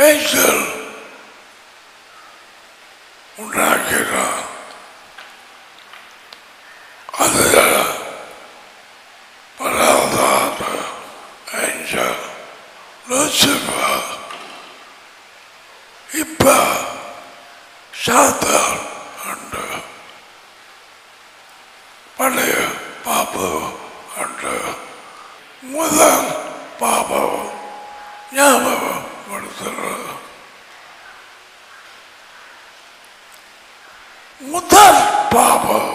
Angel உண்டாக்கிறார் அதில் பராதாத angel Lucifer இப்ப சாத்தான் அண்டு பழைய பாபு அண்டு முதல் பாபு ஞாபகம் படுத்துறது முதல் பாபம்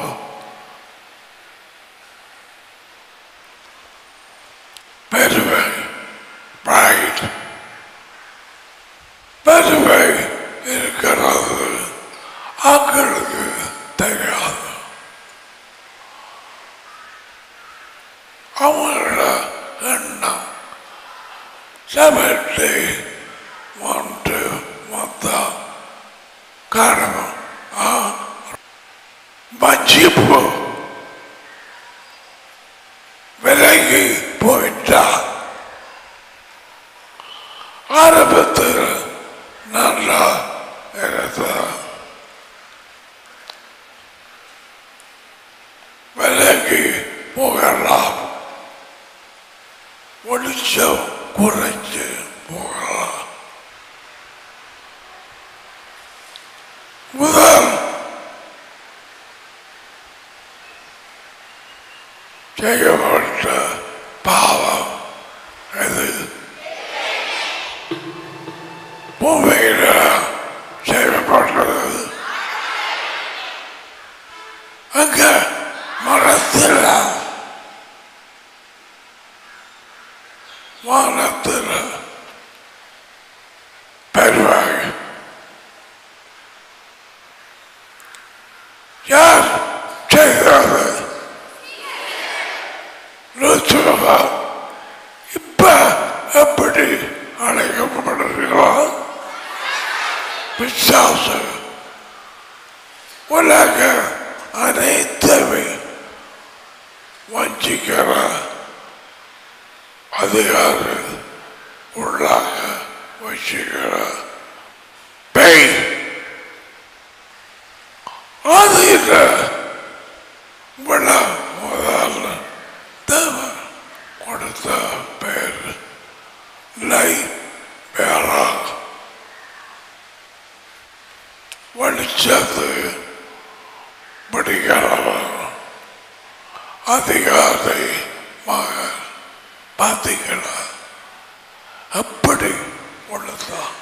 பெருமை பிரைட் பெருமை இருக்கிறது அவங்களுக்கு தெரியாது அவங்களோட எண்ணம் செவன்டி ஒன்று மொத்தம் காரணம் மஞ்சிப்பு விலகி போயிட்டார் ஆரம்பத்தில் நல்லா இருந்தார் விலகி போகலாம் ஒளிச்சம் குறைஞ்சு போகலாம் முதல் செய்யப்பட்ட பாவம் இது பூமியில் செய்யப்பட்டது அங்க மரத்தில் வானத்தில் பெறுவாங்க யார் செய்தது லூசிஃபா இப்ப எப்படி அழைக்கப்படுகிறார் பிசாசு உலக அனைத்துமே வஞ்சிக்கிற அதிகார உள்ளாக வச்சுக்கிற பேய் அது இல்லை விழ முதல்ல தேவன் கொடுத்த பேர் லை பேரா வெளிச்சது பிடிக்கிறவன் அதிகாரி மகன் பார்த்தீங்களா அப்படி உள்ளதான்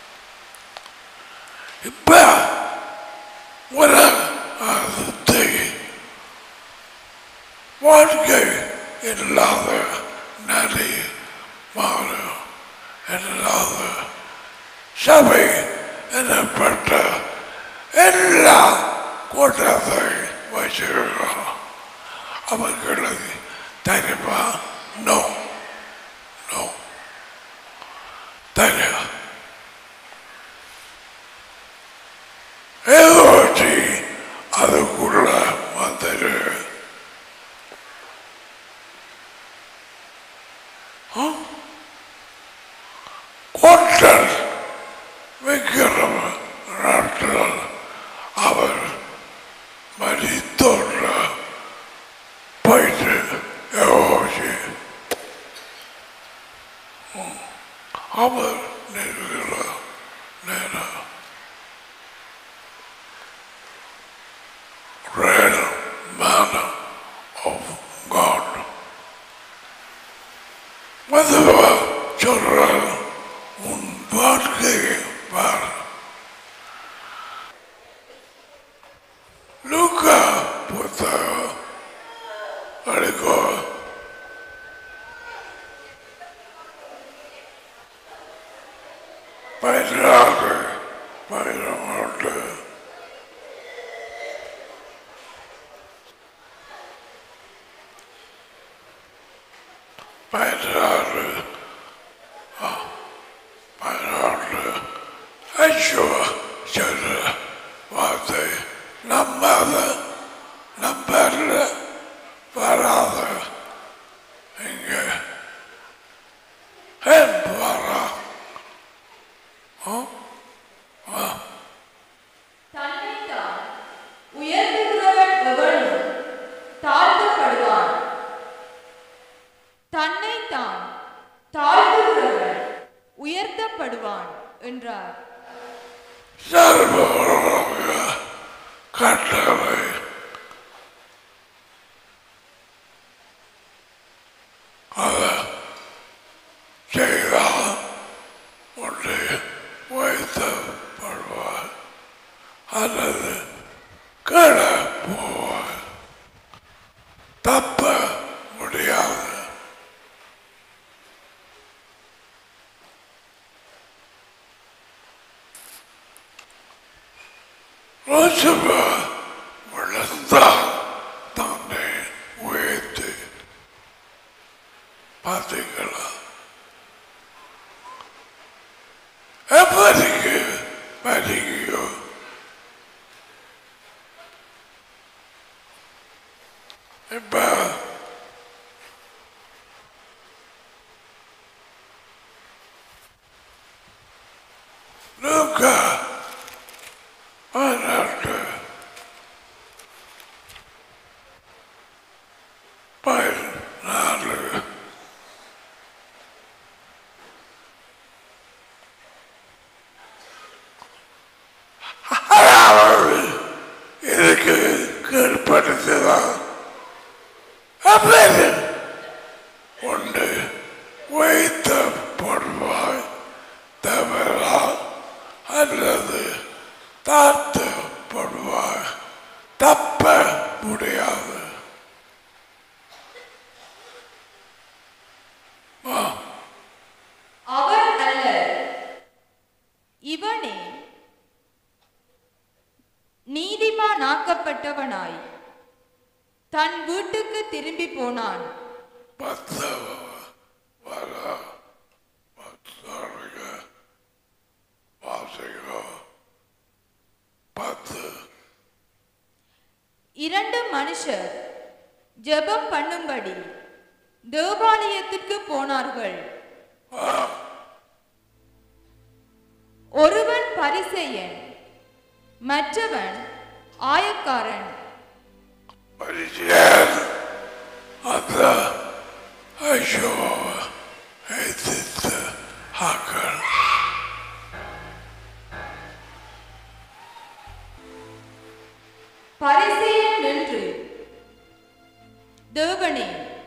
இப்ப ஒரு அர்த்தத்தை வாழ்க்கை இல்லாத நரி மாறு இல்லாத சபை எனப்பட்ட எல்லா கூட்டத்தை வச்சிருக்கிறோம் அவர்களுக்கு தெரியுமா நோ நோ தெரியும் ஏதோச்சி அதுக்குள்ள வந்துரு கோட்டல் விக்கிரம நாட்டில் அவர் மரித்தோன்ற போயிட்டு யோசி அவர் நிற்கிற நேரம் real manner of God. மதுவா சொல்றார் உன் வாழ்க்கையை பார் லூக்கா புத்தகம் அடிக்கோ பதினாறு பதினொன்று பதினாறு பதினாறு ஐயோ சொல்ற வார்த்தை நம்பாத நம்பல வராத இங்க ஏன் வரா தாழ்த்துகிறவன் உயர்த்தப்படுவான் என்றார் சர்வ கட்டளை அதை செய்தால் ஒன்று வைத்தப்படுவார் அல்லது கட போவார் தப்ப முடியாது ரோசபா விழுந்தால் தன்னை உயர்த்து பார்த்தீங்களா எப்படிக்கு மதிக்கையோ இப்ப லூக்கா பதினெட்டு பதினாலு அதாவது இதுக்கு கீழ்படுத்துதான் அப்படி ஒன்று வைத்த பொருவாய் தவறா அல்லது தாழ்த்த பொருவாய் தப்ப முடியாது அவன் அல்ல இவனே நீதிமானாக்கப்பட்டவனாய் தன் வீட்டுக்கு திரும்பி போனான் பத்தவ வர பத்தாருக வாசிகோ பத்து இரண்டு மனுஷர் ஜெபம் பண்ணும்படி தேவாலயத்திற்கு போனார்கள் ஒருவன் பரிசேயன் மற்றவன் ஆயக்காரன் பரிச்சயன் அந்த ஐஷோவை எதிர்த்து ஆக்கள் பரிசேயன் நின்று தேவனே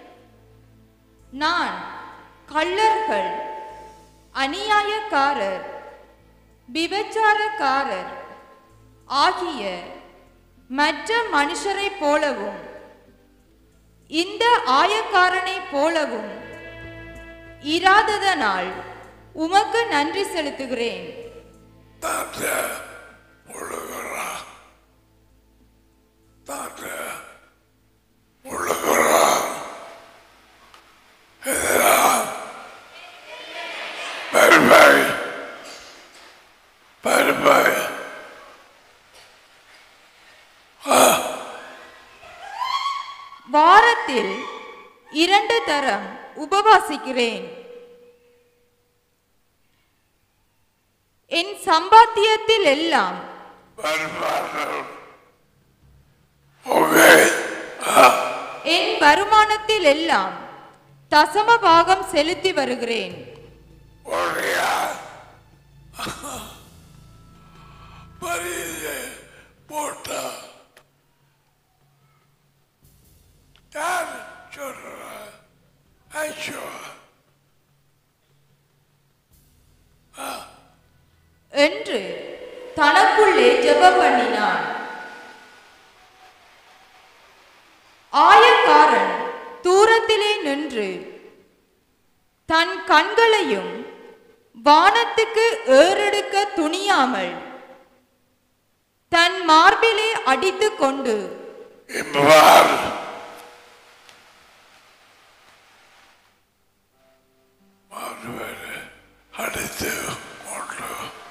நான் கள்ளர்கள் அநியாயக்காரர் விபச்சாரக்காரர் ஆகிய மற்ற மனுஷரைப் போலவும் இந்த ஆயக்காரனைப் போலவும் இராததனால் உமக்கு நன்றி செலுத்துகிறேன் தாத்த முழுகிறா தாத்த முழுகிறா எதிரா பெருமை பெருமை வாரத்தில் இரண்டு தரம் உபவாசிக்கிறேன் என் சம்பாத்தியத்தில் எல்லாம் பெருமாள் ஓகே என் வருமானத்தில் எல்லாம் தசம பாகம் செலுத்தி வருகிறேன் ஒழியா பரிசை போட்டா யார் சொல்ற ஐயோ என்று தனக்குள்ளே ஜெபம் பண்ணினான் ஆயக்காரன் தூரத்திலே நின்று தன் கண்களையும் வானத்துக்கு ஏறெடுக்க துணியாமல் தன் மார்பிலே அடித்துக் கொண்டு இவ்வாறு மாறுவேறு அடித்து கொண்டு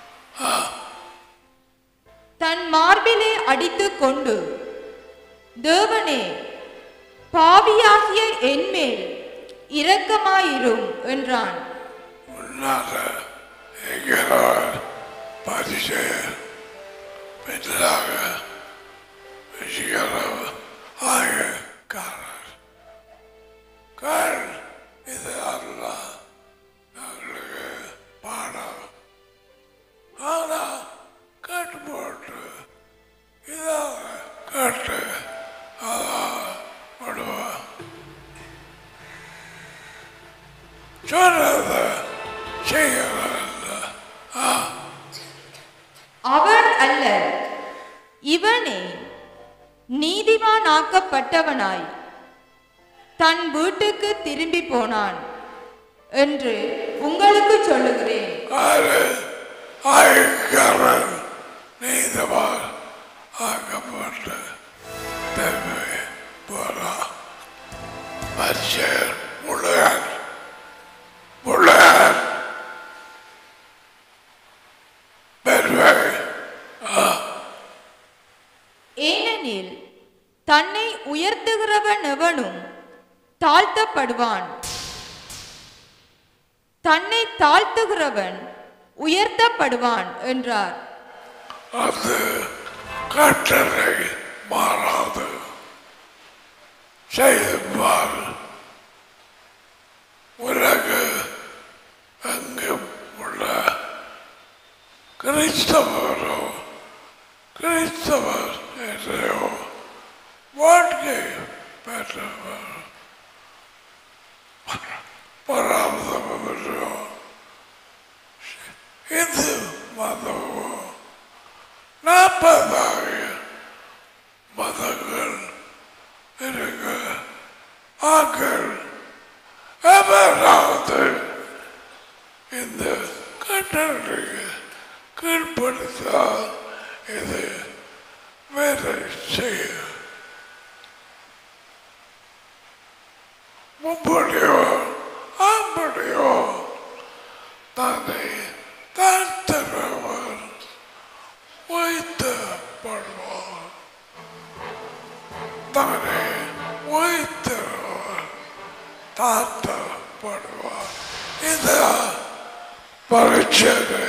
தன் மார்பிலே அடித்துக் கொண்டு தேவனே பாவியாகிய என்மேல் இரக்கமாயிரும் என்றான் முன்னாக எங்கிறார் பரிசெயர் பின்னாக விஷயரவ ஆயக்காரர் கார் இது அல்ல சொன்னத செய்கிறார் அவன் அல்ல இவனே நீதிமானாக்கப்பட்டவனாய் தன் வீட்டுக்கு திரும்பி போனான் என்று உங்களுக்கு சொல்லுகிறேன் ஆறு ஆயக்காரன் நீதவார் ஆக்கப்பட்ட தேவை போறா மச்சர் முழுகன் முழுகன் பெருவை ஏனெனில் தன்னை உயர்த்துகிறவன் எவனும் தாழ்த்தப்படுவான் தன்னை தாழ்த்துகிறவன் உயர்த்தப்படுவான் என்றார் அது கட்டளை மாறாது செய்துபார் உலகு எங்கும் உள்ள கிறிஸ்தவரோ கிறிஸ்தவர் என்றோ வாழ்க்கை பெற்றவர் பராமதவரோ இந்து மதமோ நாற்பதாக மதங்கள் இருக்கு ஆக்கள் எவராவது இந்த கட்டளைக்கு கீழ்ப்படுத்தால் இது வேலை செய்ய மும்படியோ ஆம்படியோ தன்னை தாழ்த்தவர் வைத்தப்படுவார் தானே வைத்தவர் தாழ்த்தப்படுவார் இந்த பரிச்சனை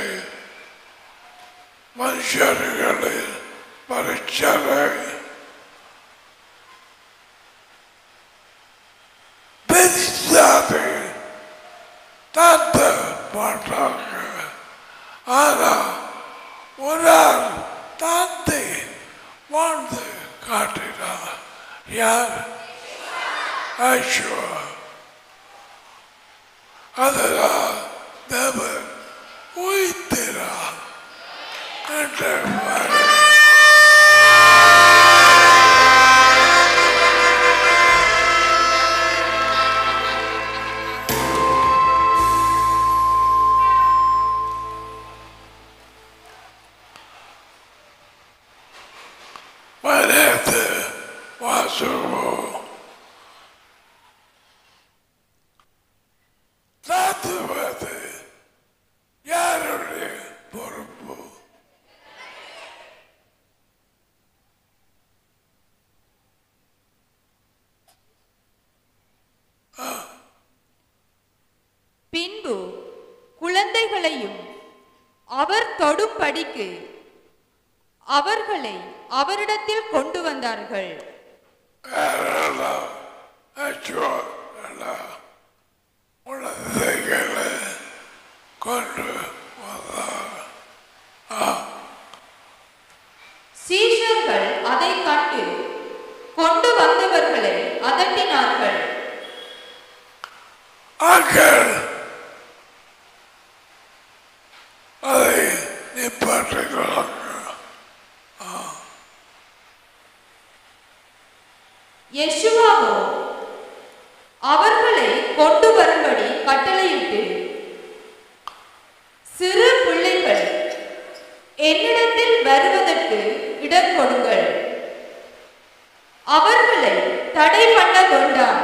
மனுஷர்களின் பரிச்சனை பெரிசாது தாத்த மாட்டாங்க ஆனா ஒரு ஆள் தாத்தை வாழ்ந்து காட்டினார் யார் ஐஸ்வா அதனால் தேவன் உயிர்த்தினார் என்று பாரு. மறைத்து வாசுவோம் தாத்துவது யாருடைய பொறுப்பு பின்பு குழந்தைகளையும் அவர் தொடும்படிக்கு அவர்களை அவரிடத்தில் கொண்டு வந்தார்கள் யாரெல்லாம் அச்சுவா குழந்தைகளை கொண்டு வந்தார் சீஷர்கள் அதை கண்டு கொண்டு வந்தவர்களை அதட்டினார்கள் ஆக்கள் அதை நிப்பாட்டுகிறாங்க யெஷுவாவோ அவர்களை கொண்டு வரும்படி கட்டளையிட்டு சிறு பிள்ளைகள் என்னிடத்தில் வருவதற்கு இடம் கொடுங்கள் அவர்களை தடை பண்ண வேண்டாம்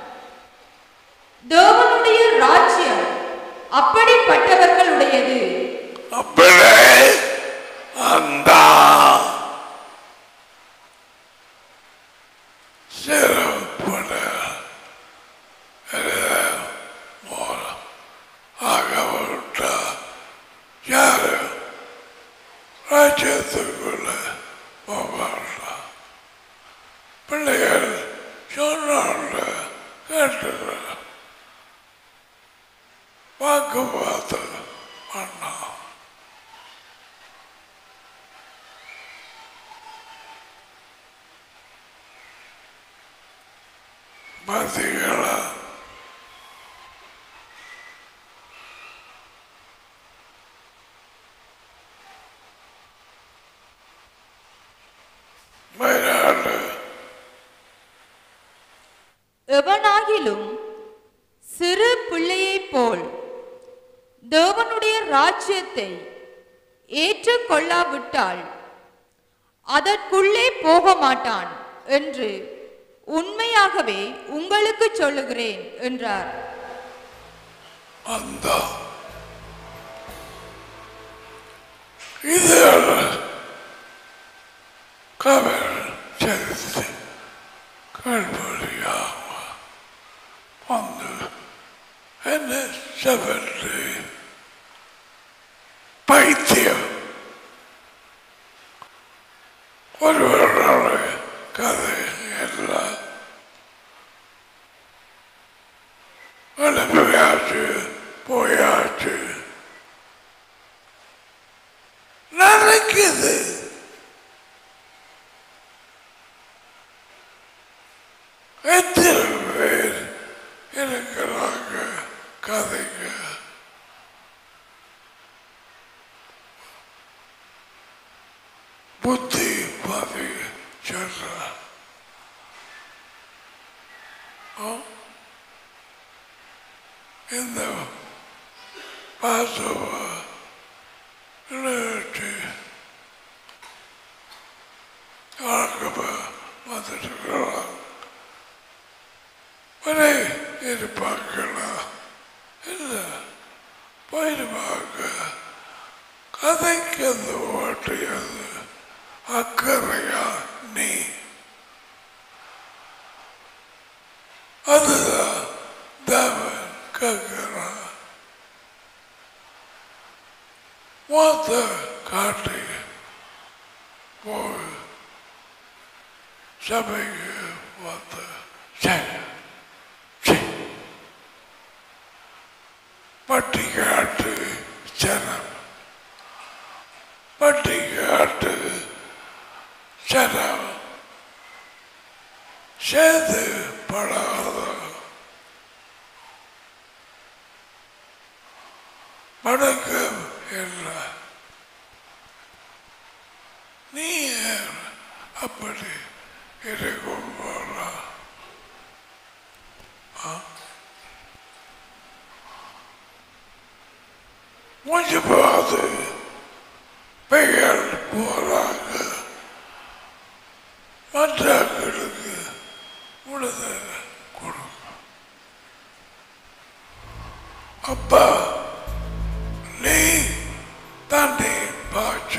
தேவனுடைய ராஜ்யம் அப்படிப்பட்டவர்களுடையது அப்படியே அந்த சிறப்புட ஆகவிட்ட யாரு ராஜ்யத்துக்குள்ள போவாங்க பிள்ளைகள் சொன்னாங்க கேட்டு வாக்குவாதம் பண்ணா பார்த்தீங்களா போல் தேவனுடைய ராஜ்யத்தை ஏற்றுக்கொள்ளாவிட்டால் அதற்குள்ளே போக மாட்டான் என்று உண்மையாகவே உங்களுக்கு சொல்லுகிறேன் என்றார் அந்த இது கவர் சரித்து கல்வழியாக வந்து என்ன செவன்று பைத்தியம் ஒருவரோட கதை எல்லாம் அனுப்பியாச்சு போயாச்சு நடக்குது எத்தனை பேர் இருக்கிறாங்க கதைங்க புத்தி பாதி சொல்ற இந்த பாசவ விளையாட்டு ஆகப்ப வந்துட்டுருக்கிறாங்க ஒரே இருப்பாங்களா இல்லை போயிடுவாங்க கதைக்கு அந்த ஓட்டையாது அக்கறையா நீ அதுதான் தேவன் கேட்கிறான் மொத்த காட்டி போய் சபைக்கு வந்து சரி சரி பட்டிக்காட்டு ஜனம் பட்டிக்காட்டு ஜனம் சேது படாத வணக்கம் இல்லை நீ ஏன் அப்படி இருக்கும் போறா கொஞ்சம் பார்த்து பெயர் போறாங்க மற்றவர்களுக்கு உழுத கொடுக்கும் அப்பா நீ தண்ணி பாய்ச்ச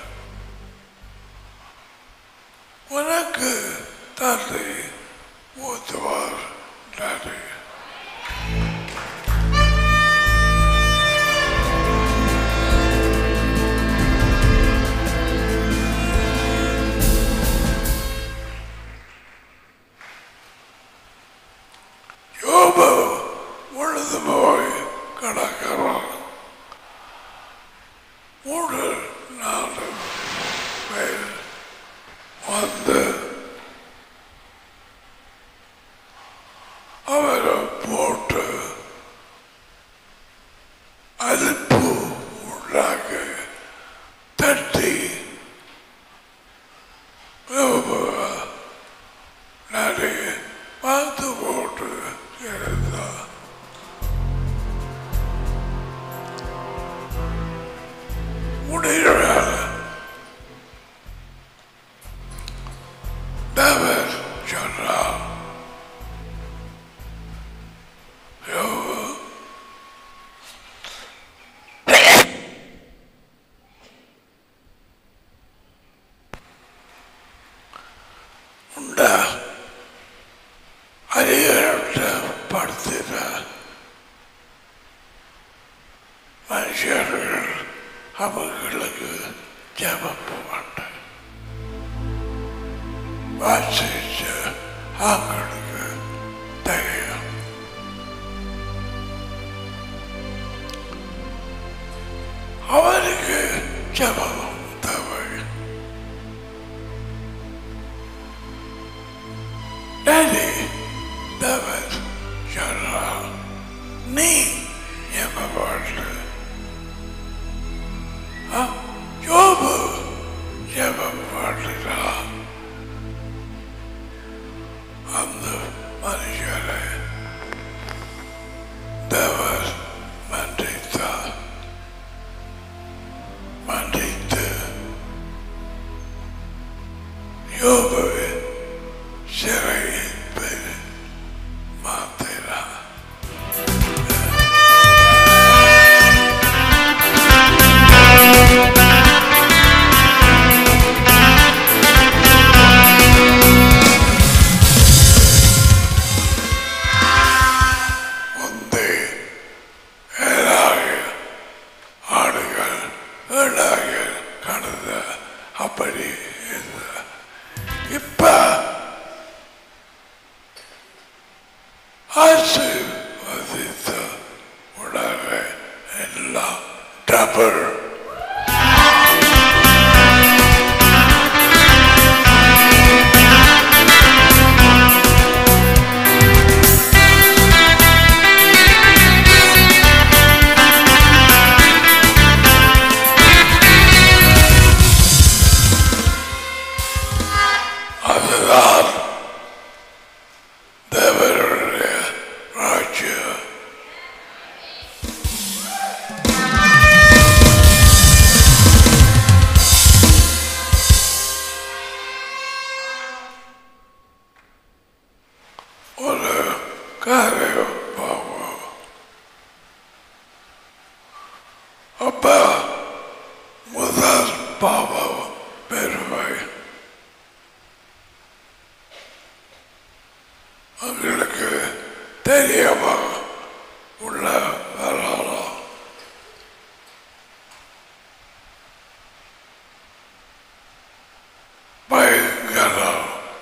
உனக்கு தண்ணி ஊத்துவார் நன்றி யோபு உழுது போய் கிடக்கிறான் மூணு நாலு பேர் வந்து அவரை போட்டு அலுப்பு உள்ளாக தட்டி யோபுவை நிறைய பார்த்து போட்டு இருந்தார் முடியல தேவர் சொன்னார் யோபு உண்டா அதிகாரத்தை படுத்தினார் மனுஷர்கள் அவர்களுக்கு ஜபம் மாட்டார் வாசிச்ச அவங்களுக்கு தெரியும் அவருக்கு ஜபம் தேவை Daddy, David, சொன்னார் நீ எப்ப பாட்டு யோபு எப்ப பாட்டுடா அந்த மனுஷரை தேவர் யோபுவை சிறையிட்டு மாத்தினார் முந்தி ஏழாக ஆடுகள் ஏழாக கடந்த அப்படி இருந்த இப்ப ஆசீர்வதித்த உடனே எல்லாம் டபுள் அதுதான் தேவருடைய ராஜ்யம் ஒரு காரியம் பார்ப்போம் அப்ப முதல் பாவம் பெருமை அவங்களுக்கு தெரியாம உள்ள வரலாம் பயங்கரம்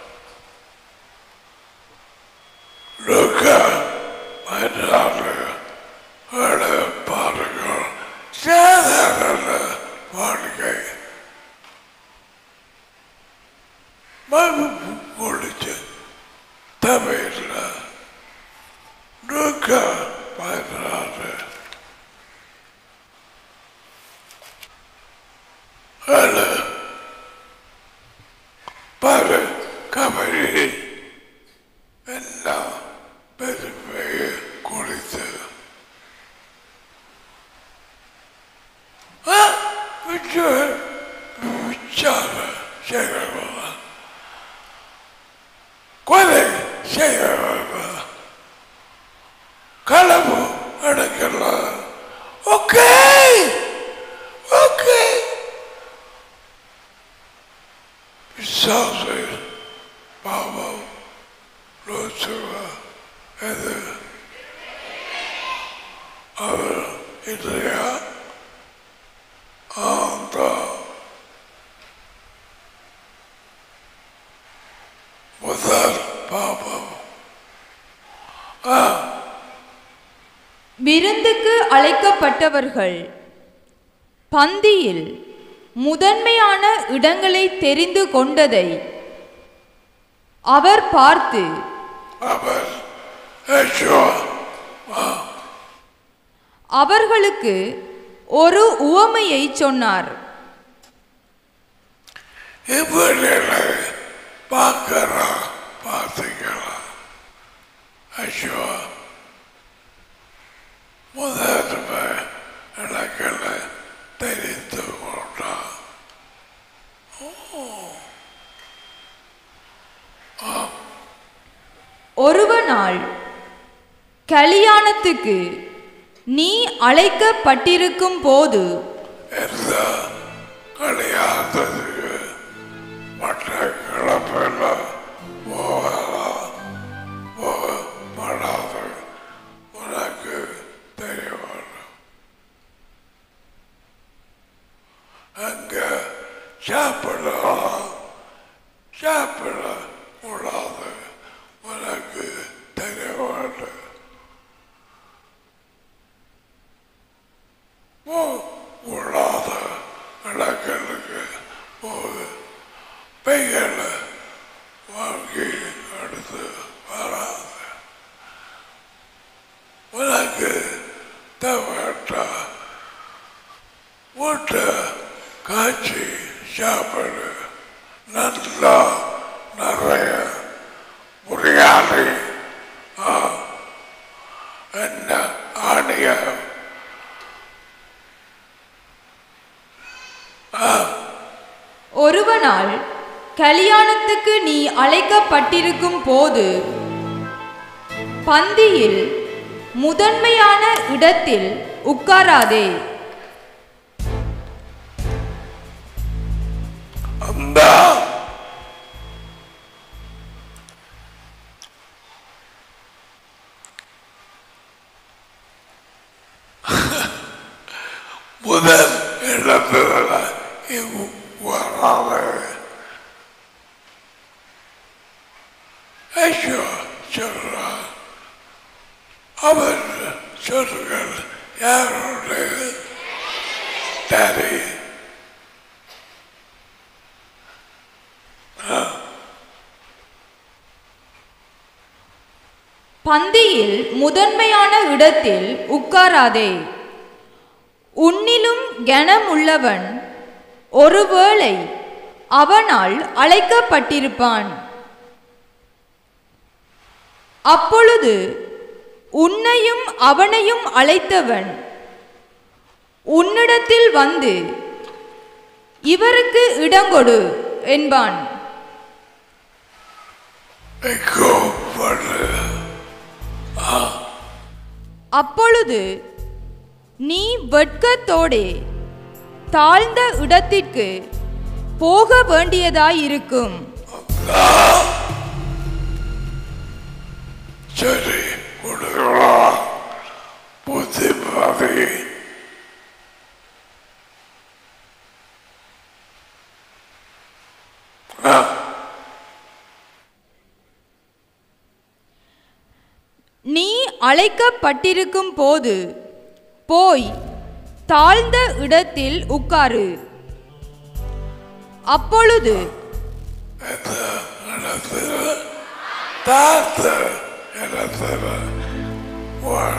லுக்க மன்றாடு அட பாருங்கள் சாதாரண வாழ்க்கை மறுப்பு குடிச்சு தமிழ்ல லுக்க மன்றாடு அட பாரு கபடி எல்லாம் பெருமையை குடித்து ஆ, விட்டு விச்சார செய்கிறவன் கொலை செய்கிறவன் களவு அடக்கலாம் ஓகே ஓகே பிசாசு பாவம் லோசுவா எது அவர் இல்லையா அந்த முதல் பாவம் விருந்துக்கு அழைக்கப்பட்டவர்கள் பந்தியில் முதன்மையான இடங்களை தெரிந்து கொண்டதை அவர் பார்த்து அவர் யெகோவா அவர்களுக்கு ஒரு உவமையை சொன்னார் இவர்களை பார்க்கலாம் பார்த்துக்கலாம் ஐயோ முதன்மை இடங்களை தெரிந்து கொண்டான் ஒருவனால் கல்யாணத்துக்கு நீ அழைக்கப்பட்டிருக்கும் போது எந்த கல்யாணத்துக்கு மற்ற கிளப்பெல்லாம் போகலாம் போகப்படாது உனக்கு தெரிய வரும் அங்க சாப்பிடலாம் சாப்பிட கூடாது உனக்கு தெரிய வேண்டும் போ கூடாத இடங்களுக்கு போது பெய்களை வாங்கி எடுத்து வராது உனக்கு தேவைட்டா வீட்டை காய்ச்சி சாப்பிடு நல்லா நிறைய பிரியாணி ஆ, என்ன ஆணியம் ஒருவனால் கல்யாணத்துக்கு நீ அழைக்கப்பட்டிருக்கும் போது பந்தியில் முதன்மையான இடத்தில் உட்காராதே அந்த முதல் இடத்துல வராது ஐயோ சொல்றான் அவர் சொல்லுங்கள் யாருடைய டாடி பந்தியில் முதன்மையான இடத்தில் உட்காராதே உன்னிலும் கனமுள்ளவன் ஒருவேளை அவனால் அழைக்கப்பட்டிருப்பான் அப்பொழுது உன்னையும் அவனையும் அழைத்தவன் உன்னிடத்தில் வந்து இவருக்கு இடங்கொடு என்பான் எங்கோ பண்ணு அப்பொழுது நீ வெட்கத்தோடே தாழ்ந்த இடத்திற்கு போக வேண்டியதாயிருக்கும் சரி கொடுக்கலாம் புத்திமதி நீ அழைக்கப்பட்டிருக்கும் போது போய் தாழ்ந்த இடத்தில் உட்காரு அப்பொழுது தாத்த இடத்துல வர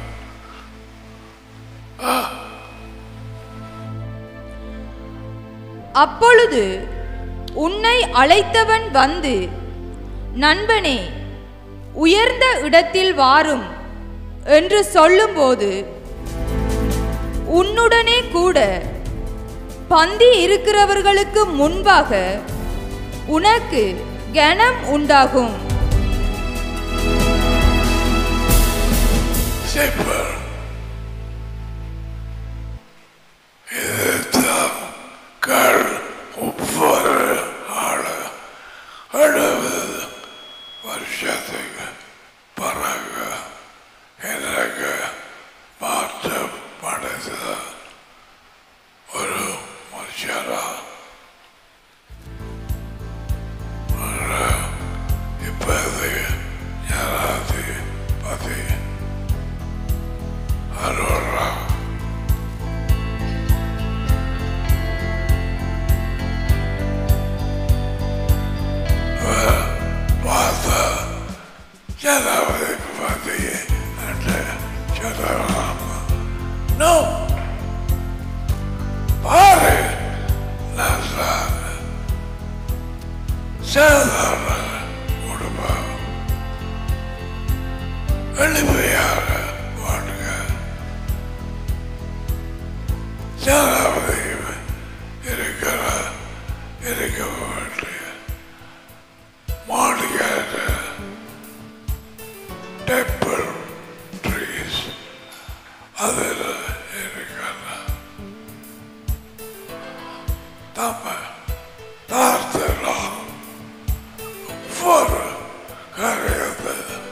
அப்பொழுது உன்னை அழைத்தவன் வந்து நண்பனே உயர்ந்த இடத்தில் வாரும் என்று சொல்லும்போது உன்னுடனே கூட பந்தி இருக்கிறவர்களுக்கு முன்பாக உனக்கு கனம் உண்டாகும் சிப்பர் இதுதான் கள் ஒவ்வொரு ஆளு எழுபது வருஷத்துக்கு பிறகு எனக்கு மாற்றப்படுது ஒரு மனுஷரா இப்போது யாராவது பற்றி அரோரா பார்த்தா யாராவது பற்றி என்று சொல்லலாம் நோ பாரு நல்லா சாதாரண குடும்பம் எளிமையாக வாழ்க ஜனாதிபதி இருக்கிற இருக்க வேண்டிய மாளிகையான டெம்பிள் ட்ரீஸ் அதில் இருக்கிற நம்ம தார்த்தலாம் ஒரு காரியத்தை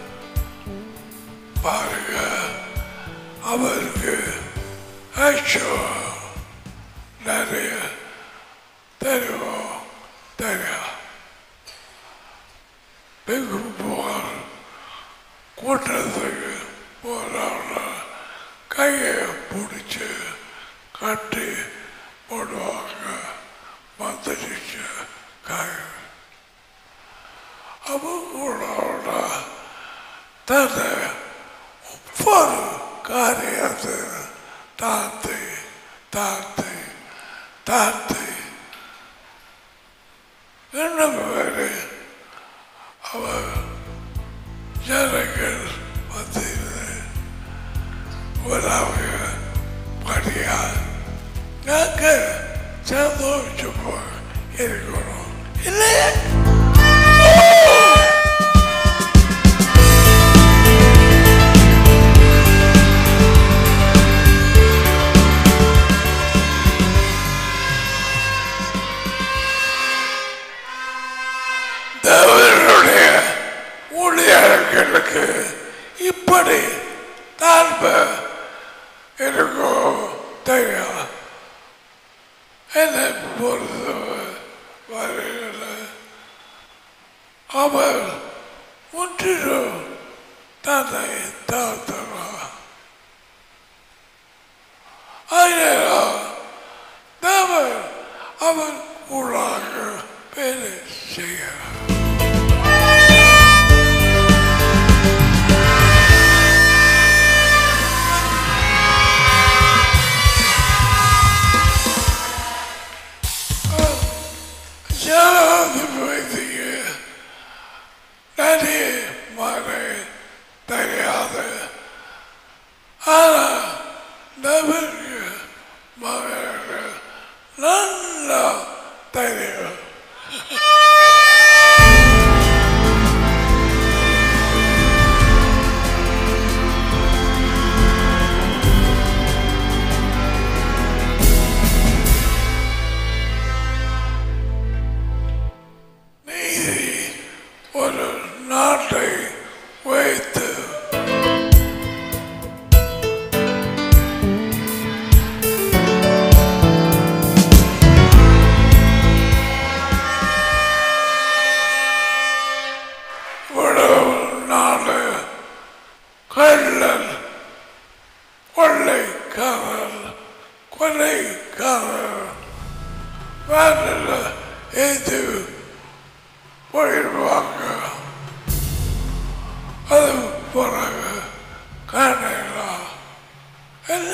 பாருங்க அவருக்கு ஐயோ நிறைய தெரியும் தெரியும் வெகு போகிற கூட்டத்துக்கு போகிறவங்க கையை பிடிச்சி கட்டி போடுவாங்க மந்திரிச்ச கை அவங்களோட தன்னை ஒவ்வொரு காரியத்தை தாத்தி தாத்தி தாத்தி என்ன பேரு அவர் ஜனங்கள் மத்தியில் உலக படியா நாங்கள் சந்தோஷமா இருக்கணும் இல்லையே தேவனுடைய ஊழியர்களுக்கு இப்படி தாழ்வு இருக்கோ தெரியும் என்னை பொறுத்த வரையில் அவர் முற்றிலும் தன்னை தாழ்த்தலாம் அதனால் தேவன் அவர் ஊழாக வேலை செய்கிறார் ஜனாதிபதிக்கு நிறைய மறை தெரியாது ஆனால் நபருக்கு மகனுக்கு நல்லா தெரியும் நீதி ஒரு நாட்டை வைத்து ஒரு நாடு கள்ளல் கொள்ளைக்காரர் கொள்ளைக்காரர் வேண்டில் எது போயிடுவாங்க அது பிறகு காணலாம் என்ன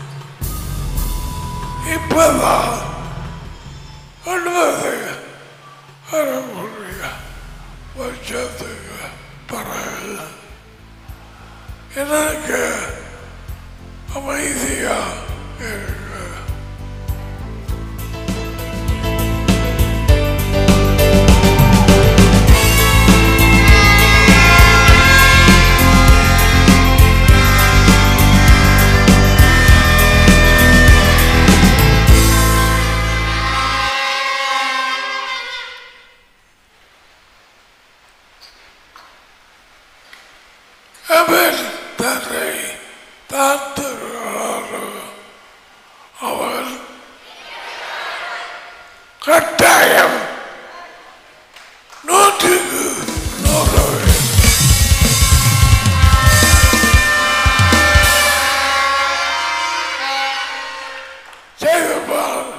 இப்பதான் ஒன்பது வரக்கூடிய வருஷத்துக்கு பிறகு எனக்கு அமைதியா இருக்கு அவர் தன்னை தாத்துகிறாரோ அவர் கட்டாயம் நூற்றுக்கு நூறு செய்வார்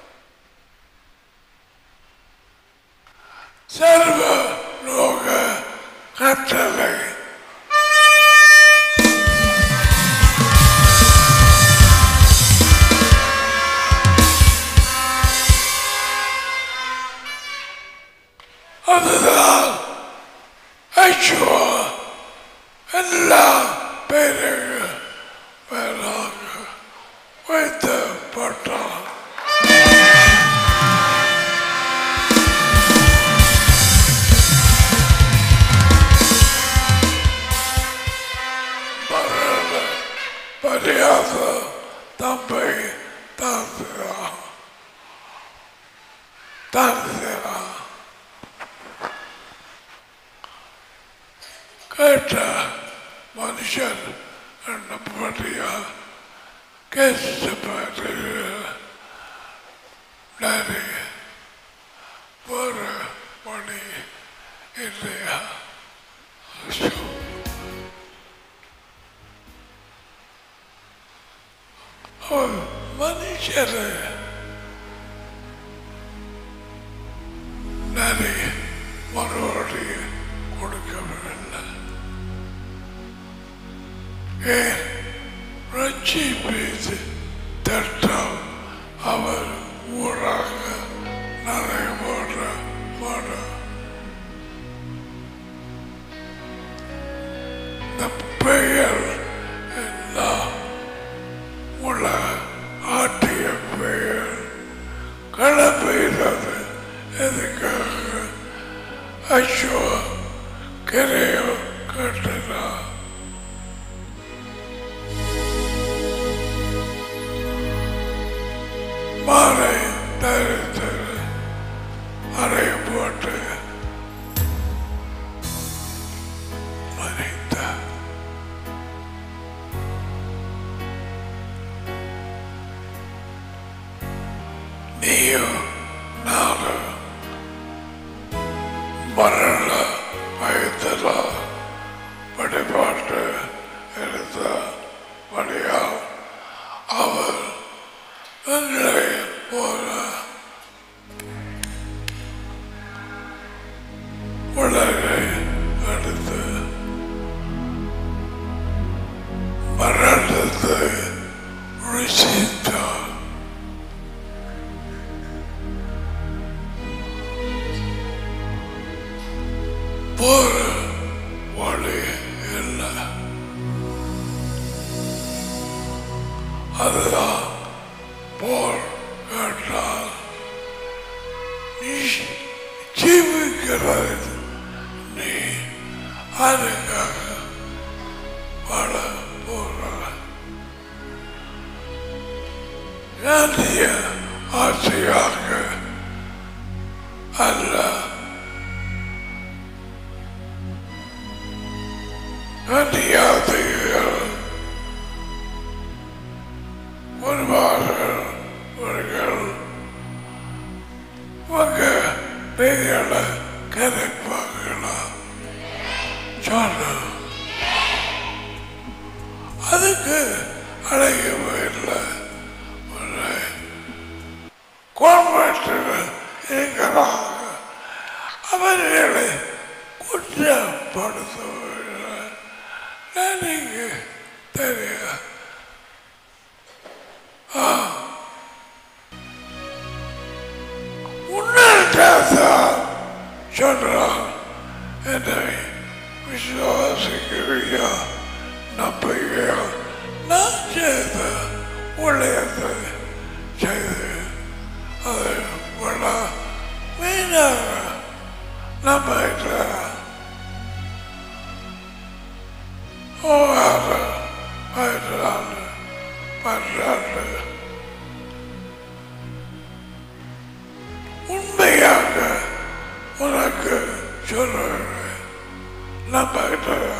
சர்வ லோக கட்டளை அதுதான் ஐச்சுவா எல்லா பேருக்கு மேலாக வைத்தப்பட்டார் மரியாத தம்பை தாழ்த்துகிறான் தாழ்த்துகிறான் கேட்ட மனுஷன் என்னப்படியா கேசப்பட்டு நிறைய ஒரு மணி இல்லையா ஐயோ. ஒரு மனுஷர் நிறைய மறுபடி கொடுக்கவில்லை ஏன் ரட்சிப்பீது திட்டம் அவர் ஊராக நிறைய போடுற பாடம் இந்த பெயர் எல்லாம் உள்ள ஆட்டிய பெயர் கடப்பெய்தது எதுக்காக நீயும் நானும் மரண பயத்தில் வழிபாட்டு எடுத்த வழியால் அவர் எங்களை போல உலகை எடுத்து மரணத்தை ருசித்தார் போற வழி இல்லை அதுதான் போர் என்றால் நீ ஜீவிக்கிறது நீ அதுக்காக வாழ போற என்னுடைய ஆசையாக அல்ல அநியாதைகள் வருவார்கள் அவர்கள் உங்க பெயர்களை கரைப்பார்களா சொல்லு அதுக்கு அழைக்கவே இல்லை ஒரு கோபத்தில் இருக்கிறாங்க அவர்களை குற்றப்படுத்தவில்லை எனக்கு தெரியும் உன்னால் சொல்றான் என்னை விசுவாசிக்கிறியா நம்புகிறியா நான் செய்த உழையத்தை செய்து அதை விட வீணாக நம்பிட்டேன் ஓவாறு பயிராண்டு பன்றாண்டு உண்மையாக உனக்கு சொல்லுகிறேன் நம்பிட்டேன்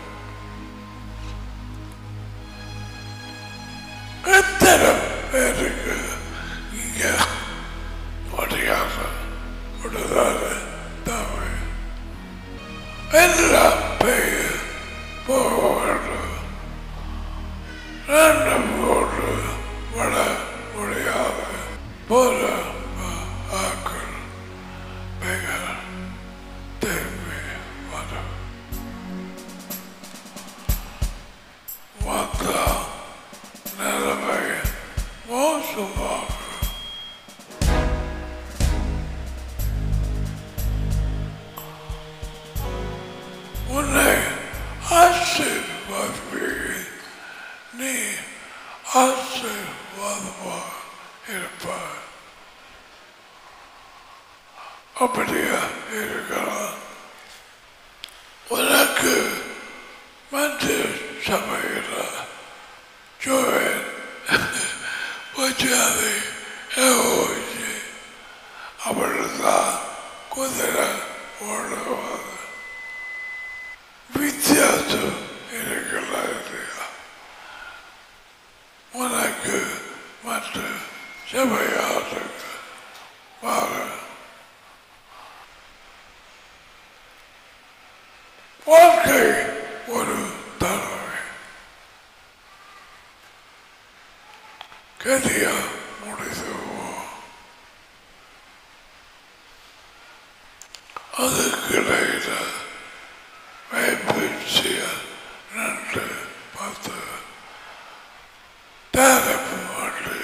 எத்தனை பேருக்கு இங்க முடியாத விடுதலை தேவை எல்லா பேர் போக வேண்டும் ரெண்டு போட்டு விட முடியாது போல ஆக்கள் பெயர் திரும்பி வரும் வந்தா நிலைமை மோசமாக உன்னை ஆசீர்வாதமே நீ ஆசீர்வாதமாக இருப்பாய் அப்படியா இருக்கலாம் உனக்கு மற்ற சபையில் ஜோயன் வச்சாதை ஏவோச்சு அப்படிதான் குதிரை ஓடுவாங்க வித்தியாசம் இருக்கலாம் இல்லையா உனக்கு மற்ற சபையாருக்கு வார வாழ்க்கை ஒரு தடவை கதியா முடித்துவோம் அதுக்கிடையில வைப்பீச்சிய ரெண்டு பத்து தரப்பு மாட்டு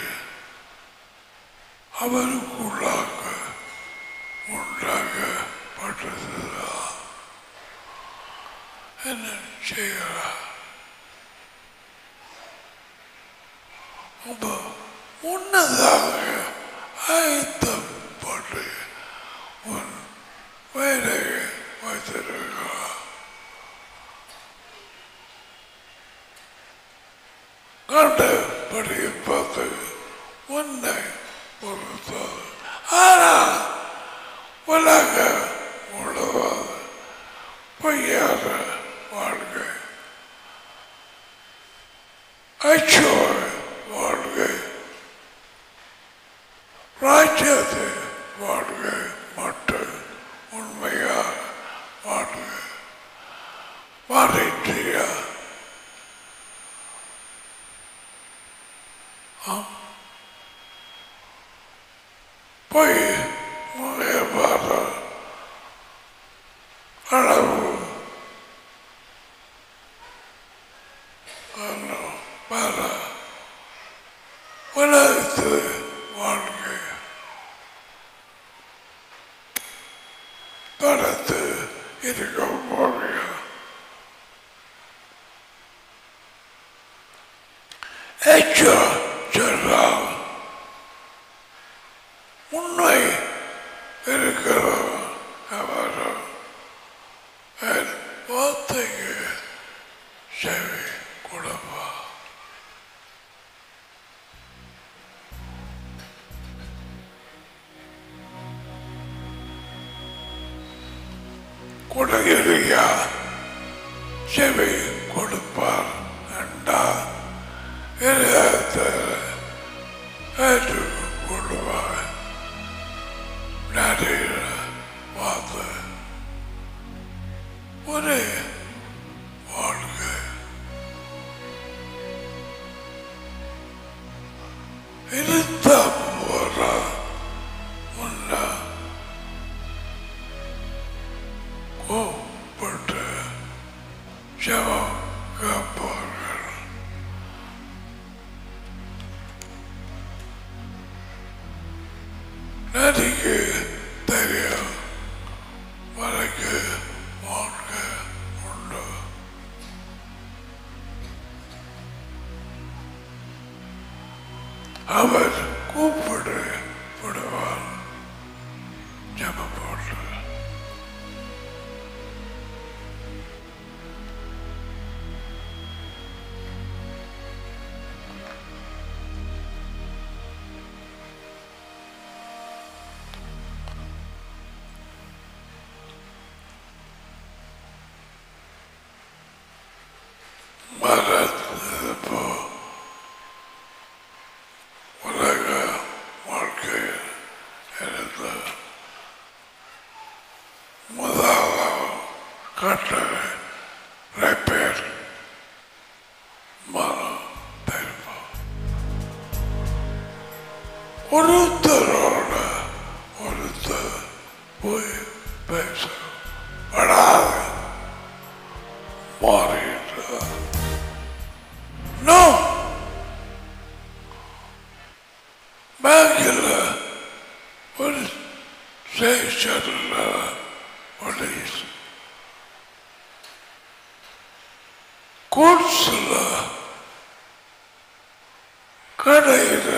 அவருக்குள்ளாக உண்டாக்கப்பட்டதுதான் என்ன செய்கிறார் ரொம்ப முன்னதாக ஆயத்தப்பட்டு உன் வேலையை வைத்திருக்கிறார் கண்டபடி பார்த்து உன்னை பொறுத்தது ஆனால் உலக முழுவதும் பொய்யாத வாழ்க்கை அச்சோர் வாழ்க்கை ராஜ்யத்தை வாழ்க மட்டும் உண்மையாக வாழ்க மாறிட்டியா போய் முயற்பார அளவு பார உலகத்து வாழ்க்கை படத்து இருக்க போகிற ஏச்சோ சொன்னால் உண்மை இருக்கிறவர் அவர் என் வார்த்தைக்கு செவி கொடுப்பா கொடுகிறியா செவி கொடுப்பார் என்றால் இதயத்தை ஏற்று கொள்வார் நிறைய வார்த்தை ஒரே வாழ்க்கை இருத்த போற உன்ன கூப்பிட்டு ஜெபம் கேட்பார்கள் நதிக்கு தெரியும் மலைக்கு வாழ்க்கை உண்டு அவர் கூப்பிடு விடுவார் ஜப போட்டு மரத்து போ உலக வாழ்க்கை இருந்து முதலாவது கட்டளை ரிப்பேர் மனம் திருப்பம் ஒருத்தரோட ஒருத்தர் போய் பேச படாது மாறிட்டு நோ பேங்கில் ஒரு ஸ்டேஷனில் போலீஸ் கோட்ஸில் கடையில்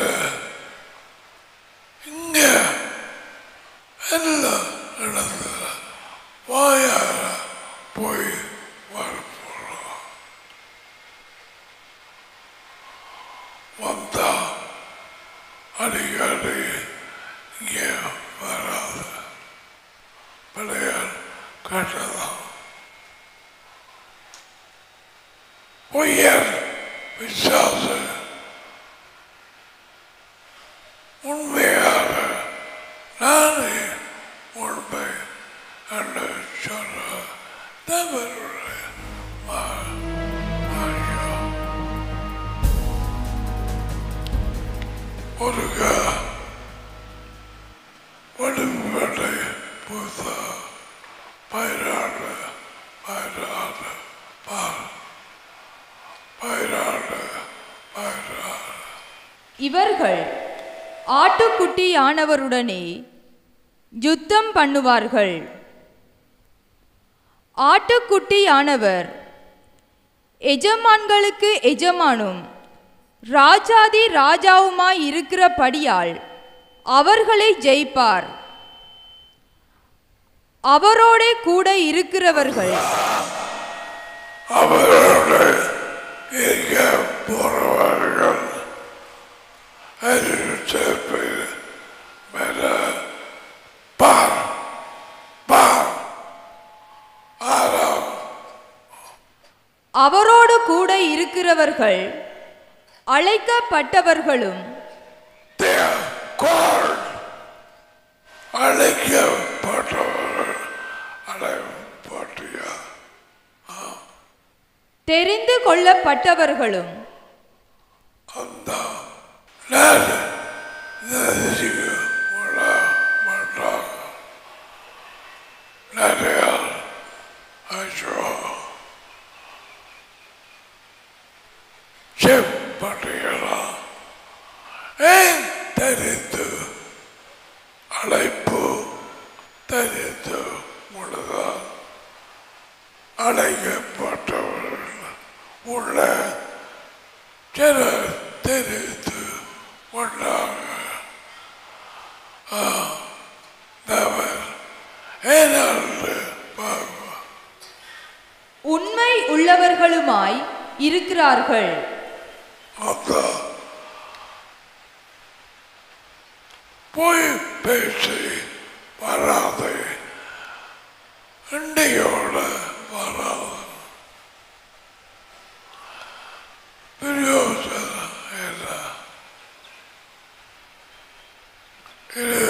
இங்கே எல்லாம் இடத்துல வாயார போய் வரப்போகிறோம் வந்தா அடிக்கடி இங்கே வராது பிள்ளைகள் கேட்டதான் பொய்யர் விசாச உண்மையாக நானே உண்மை என்று சொல்ல தவறுடைய ஐயோ ஒருக வடுவடை பூத்த பயிராடு பயிராடு பால் பயிராடு பயிராடு இவர்கள் ஆட்டுக்குட்டியானவருடனே யுத்தம் பண்ணுவார்கள் ஆட்டுக்குட்டியானவர் எஜமான்களுக்கு எஜமானும் ராஜாதி ராஜாவுமாய் இருக்கிறபடியால் அவர்களை ஜெயிப்பார் அவரோடே கூட இருக்கிறவர்கள் அவரோடு இருக்க போறவர்கள் அறிவிச்சேர்ப்பு மேல பார் பார் ஆறாம் அவரோடு கூட இருக்கிறவர்கள் அழைக்கப்பட்டவர்களும் they are called அழைக்கப்பட்டவர்கள் அழைப்பட்டியா தெரிந்து கொள்ளப்பட்டவர்களும் அந்த நேர நதிக்கு விட மாட்டாங்க நிறைய ஐயோ செப்பட்டிகளா ஏன் தெரிந்து அழைப்பு தெரிந்து முழுதான் அழைக்கப்பட்டவர்கள் உள்ள சிலர் தெரிந்து கொண்டாங்க அவர் ஏதாவது பார்ப்போம் உண்மை உள்ளவர்களுமாய் இருக்கிறார்கள் அந்த போய் பேசி வராது இண்டையோட வராது பிரயோஜனம் இல்லை இது